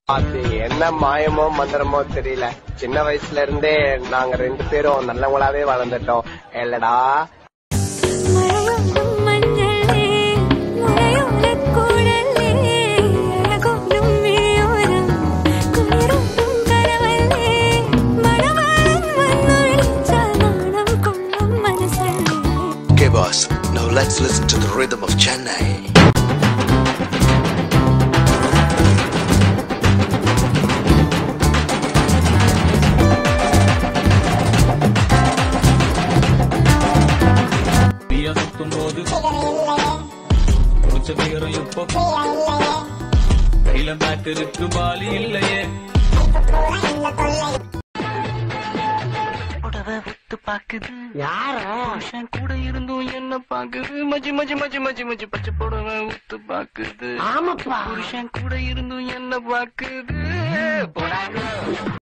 அது என்ன மாயமோ மந்திரமோ தெரியல சின்ன வயசுல இருந்தே நாங்க ரெண்டு பேரும் நல்லவங்களாவே வளர்ந்துட்டோம் இல்லடா மழையோடும் மஞ்சளே முளையோடக் குழலே அழகோடும் விழியோரம் குளிரூட்டும் கனவல்லே மணவாளன் வந்தொழிச்சால் நாணம் கொள்ளும் மனசல்லே Okay, boss. Now let's listen to the rhythm of Chennai. பியா சுத்தும் போது முடிச்ச பிகரம் இப்போ கையில பேக் இருக்கு பாலி இல்லையே புடவை வித்து பாக்குது புருஷன் கூட இருந்தும் என்ன பாக்குது மச்சி மச்சி மச்சி மச்சி மச்சி பச்சை புடவை வித்து பாக்குது புருஷன் கூட இருந்தும் என்ன பாக்குது போடாங்க